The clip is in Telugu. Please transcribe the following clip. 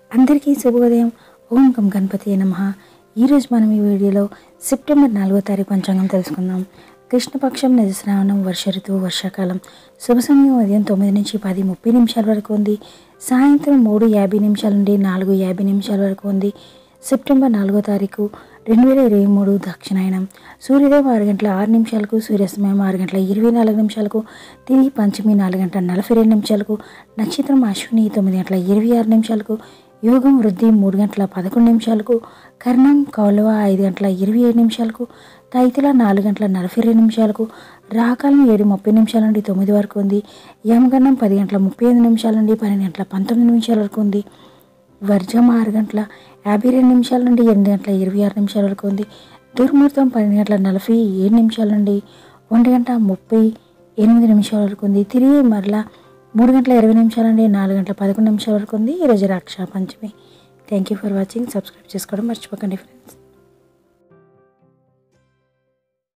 అందరికీ శుభోదయం ఓం గం గణపతి నమ ఈరోజు మనం ఈ వీడియోలో సెప్టెంబర్ నాలుగో తారీఖు పంచాంగం తెలుసుకుందాం కృష్ణపక్షం నిజశ్రావణం వర్ష ఋతువు వర్షాకాలం శుభ సమయం ఉదయం తొమ్మిది నుంచి పది ముప్పై నిమిషాల వరకు ఉంది సాయంత్రం మూడు యాభై నిమిషాల నుండి నాలుగు యాభై నిమిషాల వరకు ఉంది సెప్టెంబర్ నాలుగో తారీఖు రెండు వేల ఇరవై మూడు దక్షిణాయనం సూర్యోదయం ఆరు గంటల ఆరు నిమిషాలకు సూర్యాస్తమయం ఆరు గంటల ఇరవై నాలుగు నిమిషాలకు తిరిగి పంచమి నాలుగు గంటల నలభై రెండు నిమిషాలకు నక్షత్రం అశ్విని తొమ్మిది గంటల ఇరవై ఆరు నిమిషాలకు యోగం వృద్ధి మూడు గంటల పదకొండు నిమిషాలకు కర్ణం కౌలవ ఐదు గంటల ఇరవై ఏడు నిమిషాలకు తైతిల నాలుగు గంటల నలభై రెండు నిమిషాలకు రాకాలం ఏడు ముప్పై నిమిషాల నుండి తొమ్మిది వరకు ఉంది యమగన్నం పది గంటల ముప్పై ఐదు నిమిషాల నుండి పన్నెండు గంటల పంతొమ్మిది నిమిషాల వరకు ఉంది వర్జం ఆరు గంటల యాభై రెండు నిమిషాల నుండి ఎనిమిది గంటల ఇరవై ఆరు నిమిషాల వరకు ఉంది దుర్ముహూర్తం పన్నెండు గంటల నలభై ఏడు నిమిషాల నుండి ఒంటి గంట ముప్పై ఎనిమిది నిమిషాల వరకు ఉంది తిరిగి మరలా మూడు గంటల ఇరవై నిమిషాల నుండి నాలుగు గంటల పదకొండు నిమిషాల వరకు ఉంది ఈరోజు Raksha Panchami thank you for watching subscribe చేసుకోవడం మర్చిపోకండి ఫ్రెండ్స్